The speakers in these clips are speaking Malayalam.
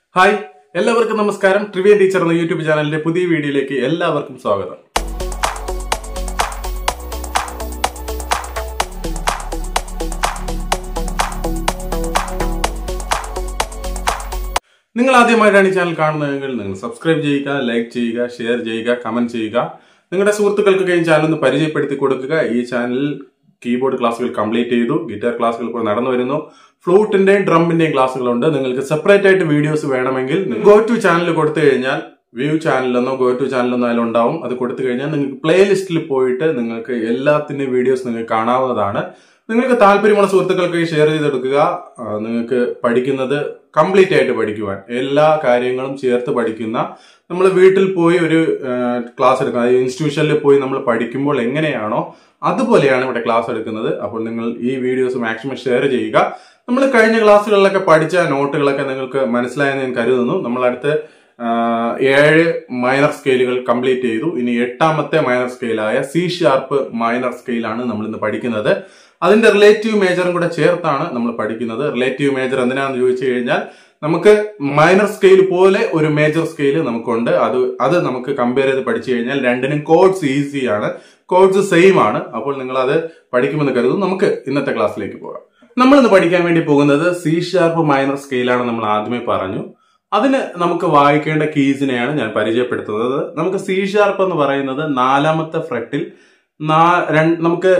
ഹായ് എല്ലാവർക്കും നമസ്കാരം ട്രിവിയൻ ടീച്ചർ എന്ന യൂട്യൂബ് ചാനലിന്റെ പുതിയ വീഡിയോയിലേക്ക് എല്ലാവർക്കും സ്വാഗതം നിങ്ങൾ ആദ്യമായിട്ടാണ് ഈ ചാനൽ കാണുന്നതെങ്കിൽ നിങ്ങൾ സബ്സ്ക്രൈബ് ചെയ്യുക ലൈക്ക് ചെയ്യുക ഷെയർ ചെയ്യുക കമന്റ് ചെയ്യുക നിങ്ങളുടെ സുഹൃത്തുക്കൾക്കൊക്കെ ഈ ചാനൽ ഒന്ന് പരിചയപ്പെടുത്തി കൊടുക്കുക ഈ ചാനലിൽ കീബോർഡ് ക്ലാസ്സുകൾ കംപ്ലീറ്റ് ചെയ്തു ഗിറ്റാർ ക്ലാസ്സുകൾ ഇപ്പോൾ നടന്നു വരുന്നു ഫ്ലൂട്ടിന്റെയും ഡ്രമ്മിന്റെയും ക്ലാസ്സുകളുണ്ട് നിങ്ങൾക്ക് സെപ്പറേറ്റ് ആയിട്ട് വീഡിയോസ് വേണമെങ്കിൽ ഗോ ടു ചാനൽ കൊടുത്തു കഴിഞ്ഞാൽ വ്യൂ ചാനലിലെന്നോ ഗോ ടു ചാനലിലെന്നോ അതിലുണ്ടാവും അത് കൊടുത്തു കഴിഞ്ഞാൽ നിങ്ങൾക്ക് പ്ലേലിസ്റ്റിൽ പോയിട്ട് നിങ്ങൾക്ക് എല്ലാത്തിന്റെയും വീഡിയോസ് നിങ്ങൾക്ക് കാണാവുന്നതാണ് നിങ്ങൾക്ക് താല്പര്യമുള്ള സുഹൃത്തുക്കൾക്ക് ഷെയർ ചെയ്തെടുക്കുക ആ, നിങ്ങൾക്ക് പഠിക്കുന്നത് കംപ്ലീറ്റ് ആയിട്ട് പഠിക്കുവാൻ എല്ലാ കാര്യങ്ങളും ചേർത്ത് പഠിക്കുന്ന നമ്മൾ വീട്ടിൽ പോയി ഒരു ക്ലാസ് എടുക്കുക അതായത് ഇൻസ്റ്റിറ്റ്യൂഷനിൽ പോയി നമ്മൾ പഠിക്കുമ്പോൾ എങ്ങനെയാണോ അതുപോലെയാണ് ഇവിടെ ക്ലാസ് എടുക്കുന്നത് അപ്പോൾ നിങ്ങൾ ഈ വീഡിയോസ് മാക്സിമം ഷെയർ ചെയ്യുക നമ്മൾ കഴിഞ്ഞ ക്ലാസ്സുകളിലൊക്കെ പഠിച്ച നോട്ടുകളൊക്കെ നിങ്ങൾക്ക് മനസ്സിലായെന്ന് ഞാൻ കരുതുന്നു നമ്മൾ അടുത്ത് ആ, ഏഴ് മൈനർ സ്കെയിലുകൾ കംപ്ലീറ്റ് ചെയ്തു ഇനി എട്ടാമത്തെ മൈനർ സ്കെയിലായ സി ഷാർപ്പ് മൈനർ സ്കെയിലാണ് നമ്മൾ ഇന്ന് പഠിക്കുന്നത് അതിന്റെ റിലേറ്റീവ് മേജറും കൂടെ ചേർത്താണ് നമ്മൾ പഠിക്കുന്നത് റിലേറ്റീവ് മേജർ എന്തിനാന്ന് ചോദിച്ചു കഴിഞ്ഞാൽ നമുക്ക് മൈനർ സ്കെയിൽ പോലെ ഒരു മേജർ സ്കെയിൽ നമുക്കുണ്ട് അത് അത് നമുക്ക് കമ്പയർ ചെയ്ത് പഠിച്ചു കഴിഞ്ഞാൽ രണ്ടിനും കോഡ്സ് ഈസിയാണ് കോഡ്സ് സെയിം ആണ് അപ്പോൾ നിങ്ങൾ അത് പഠിക്കുമെന്ന് കരുതുന്നു നമുക്ക് ഇന്നത്തെ ക്ലാസ്സിലേക്ക് പോകാം നമ്മൾ ഇന്ന് പഠിക്കാൻ വേണ്ടി പോകുന്നത് സി ഷാർപ്പ് മൈനർ സ്കെയിലാണ് നമ്മൾ ആദ്യമേ പറഞ്ഞു അതിന് നമുക്ക് വായിക്കേണ്ട കീസിനെയാണ് ഞാൻ പരിചയപ്പെടുത്തുന്നത് നമുക്ക് സി ഷാർപ്പ് എന്ന് പറയുന്നത് നാലാമത്തെ ഫ്രെട്ടിൽ നാ- രണ്ട്- നമുക്ക്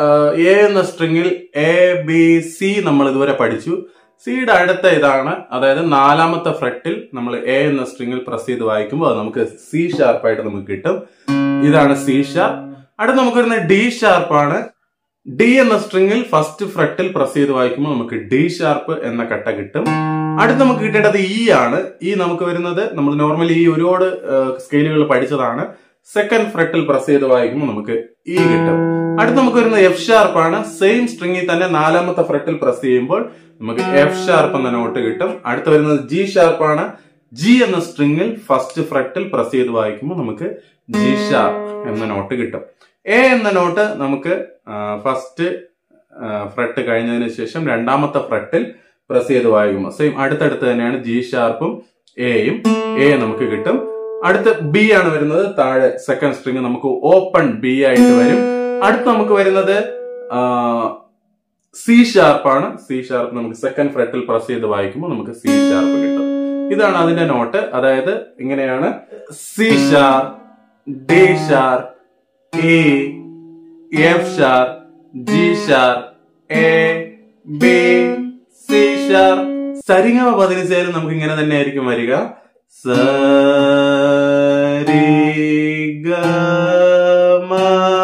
എ എന്ന സ്ട്രിങ്ങിൽ എ ബി സി നമ്മൾ ഇതുവരെ പഠിച്ചു സിയുടെ അടുത്ത ഇതാണ് അതായത് നാലാമത്തെ ഫ്രെട്ടിൽ നമ്മൾ എ എന്ന സ്ട്രിങ്ങിൽ പ്രസ് ചെയ്ത് വായിക്കുമ്പോൾ അത് നമുക്ക് സി ഷാർപ്പായിട്ട് നമുക്ക് കിട്ടും ഇതാണ് സി ഷാർപ്പ് അടുത്ത് നമുക്ക് വരുന്ന ഡി ഷാർപ്പാണ് ഡി എന്ന സ്ട്രിങ്ങിൽ ഫസ്റ്റ് ഫ്രെട്ടിൽ പ്രസ് ചെയ്ത് വായിക്കുമ്പോൾ നമുക്ക് ഡി ഷാർപ്പ് എന്ന കട്ട കിട്ടും അടുത്ത് നമുക്ക് കിട്ടേണ്ടത് ഇ ആണ് ഈ നമുക്ക് വരുന്നത് നമ്മൾ നോർമലി ഈ ഒരുപാട് സ്കെയിലുകൾ പഠിച്ചതാണ് സെക്കൻഡ് ഫ്രെട്ടിൽ പ്രസ് ചെയ്ത് വായിക്കുമ്പോൾ നമുക്ക് ഇ കിട്ടും അടുത്ത് നമുക്ക് വരുന്നത് എഫ് ഷാർപ്പ് ആണ് സെയിം സ്ട്രിങ്ങിൽ തന്നെ നാലാമത്തെ ഫ്രെട്ടിൽ പ്രസ് ചെയ്യുമ്പോൾ നമുക്ക് എഫ് ഷാർപ്പ് എന്ന നോട്ട് കിട്ടും അടുത്ത് വരുന്നത് ജി ഷാർപ്പ് ആണ് ജി എന്ന സ്ട്രിങ്ങിൽ ഫസ്റ്റ് ഫ്രെട്ടിൽ പ്രസ് ചെയ്ത് വായിക്കുമ്പോൾ നമുക്ക് ജി ഷാർപ്പ് എന്ന നോട്ട് കിട്ടും എ എന്ന നോട്ട് നമുക്ക് ഫസ്റ്റ് ഫ്രെട്ട് കഴിഞ്ഞതിന് ശേഷം രണ്ടാമത്തെ ഫ്രെട്ടിൽ പ്രസ് ചെയ്ത് വായിക്കുമ്പോൾ സെയിം അടുത്തടുത്ത് തന്നെയാണ് ജി ഷാർപ്പും എയും എ നമുക്ക് കിട്ടും അടുത്ത് ബി ആണ് വരുന്നത് താഴെ സെക്കൻഡ് സ്ട്രിങ് നമുക്ക് ഓപ്പൺ ബി ആയിട്ട് വരും അടുത്ത് നമുക്ക് വരുന്നത് സി ഷാർപ്പാണ് സി ഷാർപ്പ് നമുക്ക് സെക്കൻഡ് ഫ്രെട്ടിൽ പ്രസ് ചെയ്ത് വായിക്കുമ്പോൾ നമുക്ക് സി ഷാർപ്പ് കിട്ടും ഇതാണ് അതിന്റെ നോട്ട് അതായത് ഇങ്ങനെയാണ് C sharp D sharp E F sharp G sharp A B C sharp സരിഗമ പതിനഞ്ചായാലും നമുക്ക് ഇങ്ങനെ തന്നെ ആയിരിക്കും വരിക സരിഗമ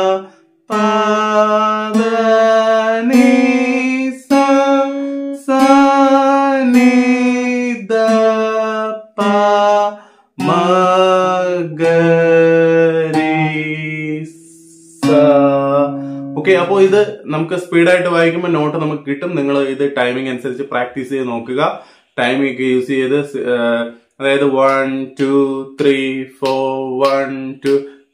പദനി സ സ നി ദ പ മ ഗ രി സ ഓക്കെ അപ്പോൾ ഇത് നമുക്ക് സ്പീഡായിട്ട് വായിക്കുമ്പോൾ നോട്ട് നമുക്ക് കിട്ടും നിങ്ങൾ ഇത് ടൈമിംഗ് അനുസരിച്ച് പ്രാക്ടീസ് ചെയ്ത് നോക്കുക ടൈമിംഗ് ഒക്കെ യൂസ് ചെയ്ത് സ്- ആ, അതായത് one two three four one two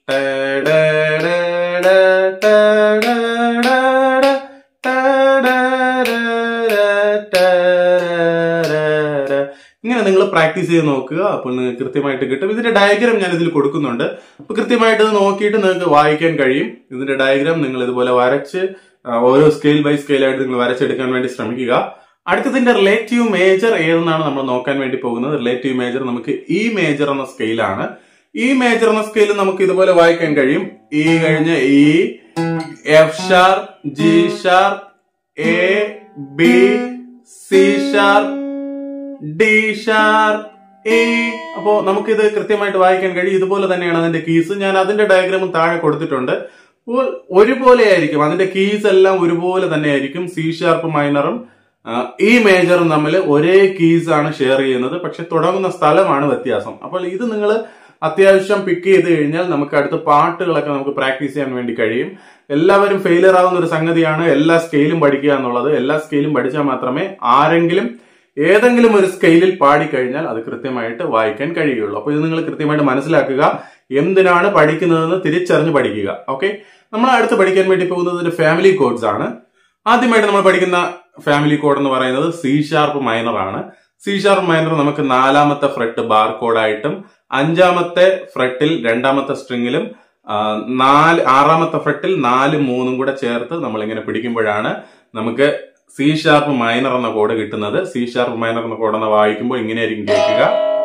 ഇങ്ങനെ നിങ്ങൾ പ്രാക്ടീസ് ചെയ്ത് നോക്കുക അപ്പോൾ നിങ്ങൾക്ക് കൃത്യമായിട്ട് കിട്ടും ഇതിന്റെ ഡയഗ്രാം ഞാൻ ഇതിൽ കൊടുക്കുന്നുണ്ട് അപ്പൊ കൃത്യമായിട്ട് ഇത് നോക്കിയിട്ട് നിങ്ങൾക്ക് വായിക്കാൻ കഴിയും ഇതിന്റെ ഡയഗ്രാം നിങ്ങൾ ഇതുപോലെ വരച്ച് ആ, ഓരോ സ്കെയിൽ ബൈ സ്കെയിൽ ആയിട്ട് നിങ്ങൾ വരച്ചെടുക്കാൻ വേണ്ടി ശ്രമിക്കുക അടുത്തതിന്റെ റിലേറ്റീവ് മേജർ ഏതെന്നാണ് നമ്മൾ നോക്കാൻ വേണ്ടി പോകുന്നത് റിലേറ്റീവ് മേജർ നമുക്ക് ഇ മേജർ എന്ന സ്കെയിലാണ് ഈ മേജർ എന്ന സ്കെയിൽ നമുക്ക് ഇതുപോലെ വായിക്കാൻ കഴിയും ഇ കഴിഞ്ഞ് E F sharp G sharp A B C sharp D sharp A അപ്പോ നമുക്കിത് കൃത്യമായിട്ട് വായിക്കാൻ കഴിയും ഇതുപോലെ തന്നെയാണ് അതിന്റെ കീസ് ഞാൻ അതിന്റെ ഡയഗ്രാമും താഴെ കൊടുത്തിട്ടുണ്ട് അപ്പോൾ ഒരുപോലെ ആയിരിക്കും അതിന്റെ കീസ് എല്ലാം ഒരുപോലെ തന്നെ ആയിരിക്കും സി ഷാർപ്പ് മൈനറും ഈ മേജറും തമ്മിൽ ഒരേ കീസ് ആണ് ഷെയർ ചെയ്യുന്നത് പക്ഷെ തുടങ്ങുന്ന സ്ഥലമാണ് വ്യത്യാസം അപ്പോൾ ഇത് നിങ്ങൾ അത്യാവശ്യം പിക്ക് ചെയ്ത് കഴിഞ്ഞാൽ നമുക്ക് അടുത്ത പാട്ടുകളൊക്കെ നമുക്ക് പ്രാക്ടീസ് ചെയ്യാൻ വേണ്ടി കഴിയും എല്ലാവരും ഫെയിലിയർ ആവുന്ന ഒരു സംഗതിയാണ് എല്ലാ സ്കെയിലും പഠിക്കുക എന്നുള്ളത് എല്ലാ സ്കെയിലും പഠിച്ചാൽ മാത്രമേ ആരെങ്കിലും ഏതെങ്കിലും ഒരു സ്കെയിലിൽ പാടിക്കഴിഞ്ഞാൽ അത് കൃത്യമായിട്ട് വായിക്കാൻ കഴിയുള്ളൂ അപ്പോൾ ഇത് നിങ്ങൾ കൃത്യമായിട്ട് മനസ്സിലാക്കുക എന്തിനാണ് പഠിക്കുന്നതെന്ന് തിരിച്ചറിഞ്ഞ് പഠിക്കുക ഓക്കെ നമ്മൾ അടുത്ത് പഠിക്കാൻ വേണ്ടി പോകുന്നത് ഒരു ഫാമിലി കോഡ്സ് ആണ് ആദ്യമായിട്ട് നമ്മൾ പഠിക്കുന്ന ഫാമിലി കോഡ് എന്ന് പറയുന്നത് സി ഷാർപ്പ് മൈനർ ആണ് സി ഷാർപ്പ് മൈനർ നമുക്ക് നാലാമത്തെ ഫ്രെട്ട് ബാർകോഡായിട്ടും അഞ്ചാമത്തെ ഫ്രെട്ടിൽ രണ്ടാമത്തെ സ്ട്രിങ്ങിലും ആ, നാല് ആറാമത്തെ ഫ്രെട്ടിൽ നാലും മൂന്നും കൂടെ ചേർത്ത് നമ്മൾ ഇങ്ങനെ പിടിക്കുമ്പോഴാണ് നമുക്ക് സി ഷാർപ്പ് മൈനർ എന്ന കോഡ് കിട്ടുന്നത് സി ഷാർപ്പ് മൈനർ എന്ന കോഡ് എന്ന് വായിക്കുമ്പോൾ ഇങ്ങനെയായിരിക്കും കേൾക്കുക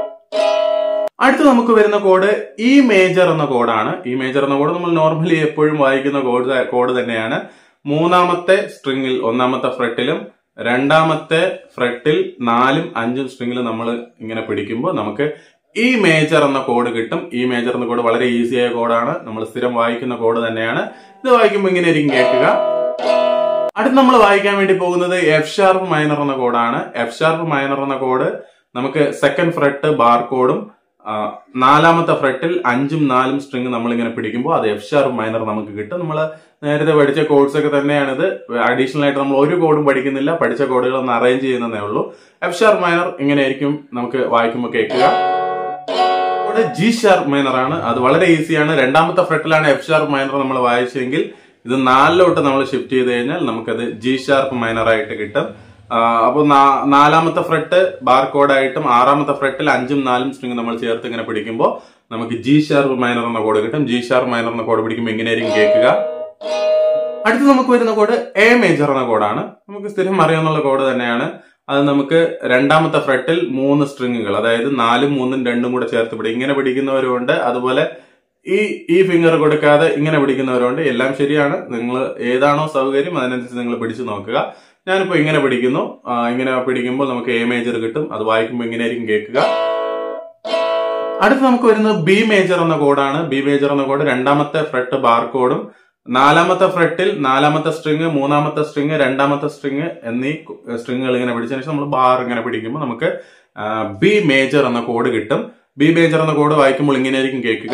അടുത്ത് നമുക്ക് വരുന്ന കോഡ് ഇ മേജർ എന്ന കോഡാണ് ഈ മേജർ എന്ന കോഡ് നമ്മൾ നോർമലി എപ്പോഴും വായിക്കുന്ന കോഡ് കോഡ് തന്നെയാണ് മൂന്നാമത്തെ സ്ട്രിങ്ങിൽ ഒന്നാമത്തെ ഫ്രെട്ടിലും രണ്ടാമത്തെ ഫ്രെട്ടിൽ നാലും അഞ്ചും സ്ട്രിങ്ങിലും നമ്മൾ ഇങ്ങനെ പിടിക്കുമ്പോൾ നമുക്ക് ഈ മേജർ എന്ന കോഡ് കിട്ടും ഈ മേജർ എന്ന കോഡ് വളരെ ഈസിയായ കോഡാണ് നമ്മൾ സ്ഥിരം വായിക്കുന്ന കോഡ് തന്നെയാണ് ഇത് വായിക്കുമ്പോൾ ഇങ്ങനെ ആയിരിക്കും കേൾക്കുക അടുത്ത് നമ്മൾ വായിക്കാൻ വേണ്ടി പോകുന്നത് എഫ് ഷാർപ്പ് മൈനർ എന്ന കോഡാണ് എഫ് ഷാർപ്പ് മൈനർ എന്ന കോഡ് നമുക്ക് സെക്കൻഡ് ഫ്രെട്ട് ബാർ കോഡും ആ, നാലാമത്തെ ഫ്രെട്ടിൽ അഞ്ചും നാലും സ്ട്രിങ് നമ്മൾ ഇങ്ങനെ പിടിക്കുമ്പോൾ അത് എഫ് ഷാർപ്പ് മൈനർ നമുക്ക് കിട്ടും നമ്മൾ നേരത്തെ പഠിച്ച കോഡ്സ് ഒക്കെ തന്നെയാണിത് അഡീഷണൽ ആയിട്ട് നമ്മൾ ഒരു കോഡും പഠിക്കുന്നില്ല പഠിച്ച കോഡുകൾ ഒന്ന് അറേഞ്ച് ചെയ്യുന്നതേ ഉള്ളൂ എഫ് ഷാർപ്പ് മൈനർ ഇങ്ങനെയായിരിക്കും നമുക്ക് വായിക്കുമ്പോൾ കേൾക്കുക ഇവിടെ ജി ഷാർപ്പ് മൈനർ ആണ് അത് വളരെ ഈസിയാണ് രണ്ടാമത്തെ ഫ്രെട്ടിലാണ് എഫ് ഷാർപ്പ് മൈനർ നമ്മൾ വായിച്ചെങ്കിൽ ഇത് നാലിലോട്ട് നമ്മൾ ഷിഫ്റ്റ് ചെയ്ത് കഴിഞ്ഞാൽ നമുക്കത് ജി ഷാർപ്പ് മൈനർ ആയിട്ട് കിട്ടും അപ്പോൾ നാലാമത്തെ ഫ്രെട്ട് ബാർ കോഡായിട്ടും ആറാമത്തെ ഫ്രെട്ടിൽ അഞ്ചും നാലും സ്ട്രിങ് നമ്മൾ ചേർത്ത് ഇങ്ങനെ പിടിക്കുമ്പോൾ നമുക്ക് ജി ഷാർപ്പ് മൈനർ എന്ന കോഡ് കിട്ടും ജി ഷാർപ്പ് മൈനർ എന്ന കോഡ് പിടിക്കുമ്പോൾ ഇങ്ങനെയായിരിക്കും കേൾക്കുക അടുത്ത് നമുക്ക് വരുന്ന കോഡ് എ മേജർ എന്ന കോഡാണ് നമുക്ക് സ്ഥിരം അറിയാവുന്ന കോഡ് തന്നെയാണ് അത് നമുക്ക് രണ്ടാമത്തെ ഫ്രെട്ടിൽ മൂന്ന് സ്ട്രിങ്ങുകൾ അതായത് നാലും മൂന്നും രണ്ടും കൂടെ ചേർത്ത് പിടിക്കും ഇങ്ങനെ പിടിക്കുന്നവരുമുണ്ട് അതുപോലെ ഈ ഈ ഫിംഗർ കൊടുക്കാതെ ഇങ്ങനെ പിടിക്കുന്നവരുണ്ട് എല്ലാം ശരിയാണ് നിങ്ങൾ ഏതാണോ സൗകര്യം അതിനനുസരിച്ച് നിങ്ങൾ പിടിച്ചു നോക്കുക ഞാനിപ്പോ ഇങ്ങനെ പിടിക്കുന്നു ആ, ഇങ്ങനെ പിടിക്കുമ്പോൾ നമുക്ക് എ മേജർ കിട്ടും അത് വായിക്കുമ്പോൾ ഇങ്ങനെയായിരിക്കും കേൾക്കുക അടുത്ത് നമുക്ക് വരുന്നത് ബി മേജർ എന്ന കോഡാണ് ബി മേജർ എന്ന കോഡ് രണ്ടാമത്തെ ഫ്രെട്ട് ബാർ കോഡും നാലാമത്തെ ഫ്രെട്ടിൽ നാലാമത്തെ സ്ട്രിങ് മൂന്നാമത്തെ സ്ട്രിങ് രണ്ടാമത്തെ സ്ട്രിങ് എന്നീ സ്ട്രിങ്ങുകൾ ഇങ്ങനെ പിടിച്ചതിന് ശേഷം നമ്മൾ ബാർ ഇങ്ങനെ പിടിക്കുമ്പോൾ നമുക്ക് ബി മേജർ എന്ന കോഡ് കിട്ടും ബി മേജർ എന്ന കോഡ് വായിക്കുമ്പോൾ ഇങ്ങനെയായിരിക്കും കേൾക്കുക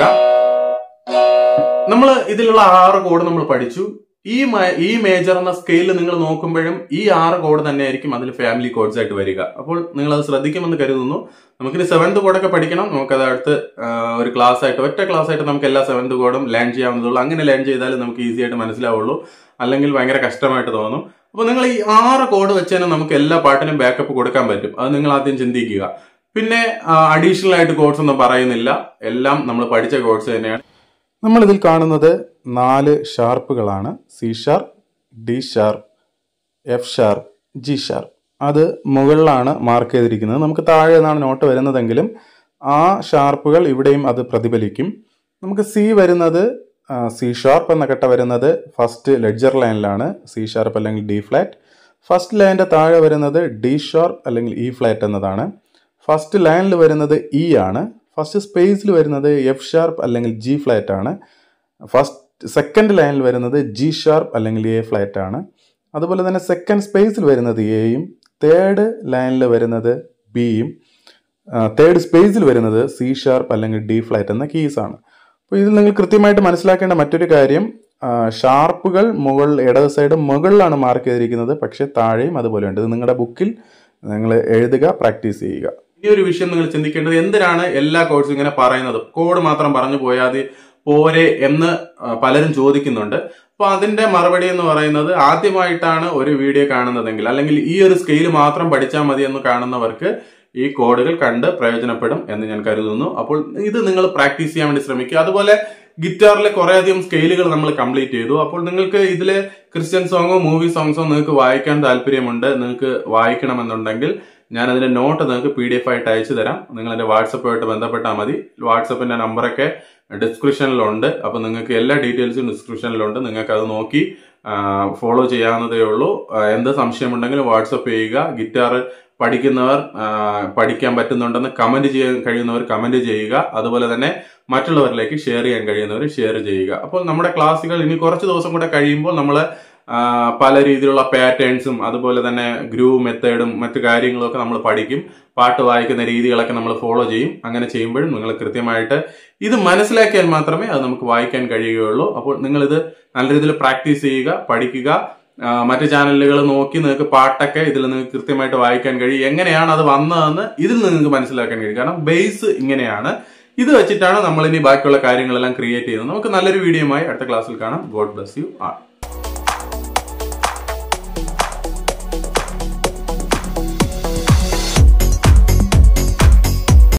നമ്മൾ ഇതിലുള്ള ആറ് കോഡ് നമ്മൾ പഠിച്ചു ഈ മ- ഈ മേജർ എന്ന സ്കെയിൽ നിങ്ങൾ നോക്കുമ്പോഴും ഈ ആറ് കോഡ് തന്നെയായിരിക്കും അതിൽ ഫാമിലി കോഡ്സ് ആയിട്ട് വരിക അപ്പോൾ നിങ്ങൾ അത് ശ്രദ്ധിക്കുമെന്ന് കരുതുന്നു നമുക്കിനി സെവൻത് കോഡൊക്കെ പഠിക്കണം നമുക്കത് അടുത്ത് ആ, ഒരു ക്ലാസ് ആയിട്ട് ഒറ്റ ക്ലാസ് ആയിട്ട് നമുക്ക് എല്ലാ സെവൻത് കോഡും ലേൺ ചെയ്യാവുന്നതുള്ളൂ അങ്ങനെ ലേൺ ചെയ്താൽ നമുക്ക് ഈസി ആയിട്ട് മനസ്സിലാവുള്ളൂ അല്ലെങ്കിൽ ഭയങ്കര കഷ്ടമായിട്ട് തോന്നും അപ്പോൾ നിങ്ങൾ ഈ ആറ് കോഡ് വെച്ച് തന്നെ നമുക്ക് എല്ലാ പാട്ടിനും ബാക്കപ്പ് കൊടുക്കാൻ പറ്റും അത് നിങ്ങൾ ആദ്യം ചിന്തിക്കുക പിന്നെ അഡീഷണൽ ആയിട്ട് കോഡ്സ് ഒന്നും പറയുന്നില്ല എല്ലാം നമ്മൾ പഠിച്ച കോഡ്സ് തന്നെയാണ് നമ്മൾ ഇതിൽ കാണുന്നത് നാല് ഷാർപ്പുകളാണ് C sharp D sharp F sharp G sharp അത് മുകളിലാണ് മാർക്ക് ചെയ്തിരിക്കുന്നത് നമുക്ക് താഴെ നിന്നാണ് നോട്ട് വരുന്നതെങ്കിലും ആ ഷാർപ്പുകൾ ഇവിടെയും അത് പ്രതിഫലിക്കും നമുക്ക് സി വരുന്നത് സി ഷാർപ്പ് എന്ന കട്ട വരുന്നത് ഫസ്റ്റ് ലെഡ്ജർ ലൈനിലാണ് സി ഷാർപ്പ് അല്ലെങ്കിൽ ഡി ഫ്ലാറ്റ് ഫസ്റ്റ് ലൈനിൻ്റെ താഴെ വരുന്നത് ഡി ഷാർപ്പ് അല്ലെങ്കിൽ ഇ ഫ്ലാറ്റ് എന്നതാണ് ഫസ്റ്റ് ലൈനിൽ വരുന്നത് ഇ ആണ് ഫസ്റ്റ് സ്പേസിൽ വരുന്നത് എഫ് ഷാർപ്പ് അല്ലെങ്കിൽ ജി ഫ്ലാറ്റ് ആണ് ഫസ്റ്റ് സെക്കൻഡ് ലൈനിൽ വരുന്നത് ജി ഷാർപ്പ് അല്ലെങ്കിൽ എ ഫ്ലാറ്റ് ആണ് അതുപോലെ തന്നെ സെക്കൻഡ് സ്പേസിൽ വരുന്നത് എയും തേർഡ് ലൈനിൽ വരുന്നത് ബിയും തേർഡ് സ്പേസിൽ വരുന്നത് സി ഷാർപ്പ് അല്ലെങ്കിൽ ഡി ഫ്ലാറ്റ് എന്ന കീസ് ആണ് അപ്പോൾ ഇതിൽ നിങ്ങൾ കൃത്യമായിട്ട് മനസ്സിലാക്കേണ്ട മറ്റൊരു കാര്യം ആ, ഷാർപ്പുകൾ മുകളിൽ ഇടത് സൈഡ് മുകളിലാണ് മാർക്ക് ചെയ്തിരിക്കുന്നത് പക്ഷേ താഴെയും അതുപോലെ ഉണ്ട് ഇത് നിങ്ങളുടെ ബുക്കിൽ നിങ്ങൾ എഴുതുക പ്രാക്ടീസ് ചെയ്യുക ഈ ഒരു വിഷയം നിങ്ങൾ ചിന്തിക്കേണ്ടത് എന്തിനാണ് എല്ലാ കോഴ്സും ഇങ്ങനെ പറയുന്നത് കോഡ് മാത്രം പറഞ്ഞു പോയാൽ മതി പോരെ എന്ന് ആ, പലരും ചോദിക്കുന്നുണ്ട് അപ്പൊ അതിന്റെ മറുപടി എന്ന് പറയുന്നത് ആദ്യമായിട്ടാണ് ഒരു വീഡിയോ കാണുന്നതെങ്കിൽ അല്ലെങ്കിൽ ഈ ഒരു സ്കെയിൽ മാത്രം പഠിച്ചാൽ മതി എന്ന് കാണുന്നവർക്ക് ഈ കോഡുകൾ കണ്ട് പ്രയോജനപ്പെടും എന്ന് ഞാൻ കരുതുന്നു അപ്പോൾ ഇത് നിങ്ങൾ പ്രാക്ടീസ് ചെയ്യാൻ വേണ്ടി ശ്രമിക്കുക അതുപോലെ ഗിറ്റാറിലെ കുറെ അധികം സ്കെയിലുകൾ നമ്മൾ കംപ്ലീറ്റ് ചെയ്തു അപ്പോൾ നിങ്ങൾക്ക് ഇതിലെ ക്രിസ്ത്യൻ സോങ്ങോ മൂവി സോങ്സോ നിങ്ങൾക്ക് വായിക്കാൻ താല്പര്യമുണ്ട് നിങ്ങൾക്ക് വായിക്കണമെന്നുണ്ടെങ്കിൽ ഞാൻ അതിന്റെ നോട്ട് നിങ്ങൾക്ക് പി ഡി എഫ് ആയിട്ട് അയച്ചു തരാം നിങ്ങൾ എന്റെ വാട്സപ്പുമായിട്ട് ബന്ധപ്പെട്ടാൽ മതി വാട്സപ്പിന്റെ നമ്പറൊക്കെ ഡിസ്ക്രിപ്ഷനിലുണ്ട് അപ്പൊ നിങ്ങൾക്ക് എല്ലാ ഡീറ്റെയിൽസും ഡിസ്ക്രിപ്ഷനിലുണ്ട് നിങ്ങൾക്ക് അത് നോക്കി ഫോളോ ചെയ്യാവുന്നതേ ഉള്ളൂ ആ, എന്ത് സംശയമുണ്ടെങ്കിലും വാട്സപ്പ് ചെയ്യുക ഗിറ്റാർ പഠിക്കുന്നവർ ആ, പഠിക്കാൻ പറ്റുന്നുണ്ടെന്ന് കമന്റ് ചെയ്യാൻ കഴിയുന്നവർ കമന്റ് ചെയ്യുക അതുപോലെ തന്നെ മറ്റുള്ളവരിലേക്ക് ഷെയർ ചെയ്യാൻ കഴിയുന്നവർ ഷെയർ ചെയ്യുക അപ്പോൾ നമ്മുടെ ക്ലാസ്സുകൾ ഇനി കുറച്ച് ദിവസം കൂടെ കഴിയുമ്പോൾ നമ്മൾ പല രീതിയിലുള്ള പാറ്റേൺസും അതുപോലെ തന്നെ ഗ്രൂവ് മെത്തേഡും മറ്റു കാര്യങ്ങളും ഒക്കെ നമ്മൾ പഠിക്കും പാട്ട് വായിക്കുന്ന രീതികളൊക്കെ നമ്മൾ ഫോളോ ചെയ്യും അങ്ങനെ ചെയ്യുമ്പോഴും നിങ്ങൾ കൃത്യമായിട്ട് ഇത് മനസ്സിലാക്കിയാൽ മാത്രമേ അത് നമുക്ക് വായിക്കാൻ കഴിയുകയുള്ളൂ അപ്പോൾ നിങ്ങളിത് നല്ല രീതിയിൽ പ്രാക്ടീസ് ചെയ്യുക പഠിക്കുക ആ, മറ്റു ചാനലുകൾ നോക്കി നിങ്ങൾക്ക് പാട്ടൊക്കെ ഇതിൽ നിങ്ങൾക്ക് കൃത്യമായിട്ട് വായിക്കാൻ കഴിയും എങ്ങനെയാണ് അത് വന്നതെന്ന് ഇതിൽ നിങ്ങൾക്ക് മനസ്സിലാക്കാൻ കഴിയും കാരണം ബേസ് ഇങ്ങനെയാണ് ഇത് വെച്ചിട്ടാണ് നമ്മൾ ഇനി ബാക്കിയുള്ള കാര്യങ്ങളെല്ലാം ക്രിയേറ്റ് ചെയ്യുന്നത് നമുക്ക് നല്ലൊരു വീഡിയോയുമായി അടുത്ത ക്ലാസ്സിൽ കാണാം ഗോഡ് ബ്ലസ് യു ആൾ